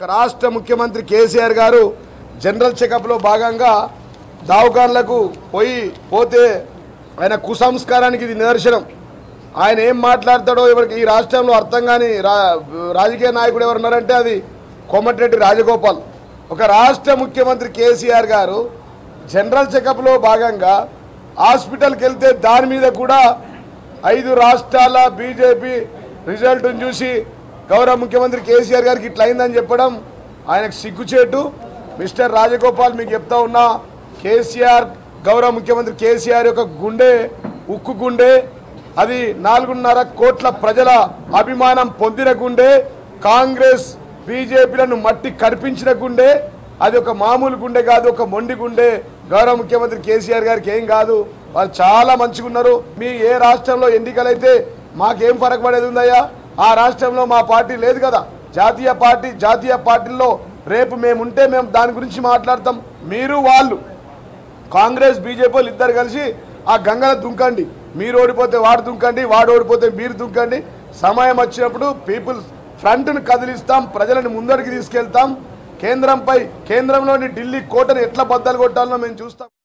ఒక రాష్ట్ర ముఖ్యమంత్రి కేసీఆర్ గారు జనరల్ చెకప్లో భాగంగా దావకాన్లకు పోయి పోతే ఆయన కుసంస్కారానికి ఇది నిదర్శనం ఆయన ఏం మాట్లాడతాడో ఎవరికి ఈ రాష్ట్రంలో అర్థం కాని రా రాజకీయ నాయకుడు ఎవరు ఉన్నారంటే అది కోమటిరెడ్డి రాజగోపాల్ ఒక రాష్ట్ర ముఖ్యమంత్రి కేసీఆర్ గారు జనరల్ చెకప్లో భాగంగా హాస్పిటల్కి వెళ్తే దాని మీద కూడా ఐదు రాష్ట్రాల బీజేపీ రిజల్ట్ను చూసి గౌరవ ముఖ్యమంత్రి కేసీఆర్ గారికి ఇట్లా అయిందని చెప్పడం ఆయనకు సిగ్గుచేటు మిస్టర్ రాజగోపాల్ మీకు చెప్తా ఉన్నా కేసీఆర్ గౌరవ ముఖ్యమంత్రి కేసీఆర్ యొక్క గుండె ఉక్కు గుండె అది నాలుగున్నర కోట్ల ప్రజల అభిమానం పొందిన గుండె కాంగ్రెస్ బీజేపీలను మట్టి కడిపించిన గుండె అది ఒక మామూలు గుండె కాదు ఒక మొండి గుండె గౌరవ ముఖ్యమంత్రి కేసీఆర్ గారికి ఏం కాదు వాళ్ళు చాలా మంచిగా ఉన్నారు మీ ఏ రాష్ట్రంలో ఎన్నికలైతే మాకేం ఫరక పడేది ఉందయ్యా ఆ రాష్ట్రంలో మా పార్టీ లేదు కదా జాతీయ పార్టీ జాతీయ పార్టీల్లో రేపు మేము ఉంటే మేము దాని గురించి మాట్లాడతాం మీరు వాళ్ళు కాంగ్రెస్ బీజేపీ వాళ్ళు ఇద్దరు కలిసి ఆ గంగలో దుంకండి మీరు ఓడిపోతే వాడు దుంకండి వాడు ఓడిపోతే మీరు దుంకండి సమయం వచ్చినప్పుడు పీపుల్ ఫ్రంట్ను కదిలిస్తాం ప్రజలను ముందరికి తీసుకెళ్తాం కేంద్రంపై కేంద్రంలోని ఢిల్లీ కోటను ఎట్లా బద్దలు కొట్టాలో మేము చూస్తాం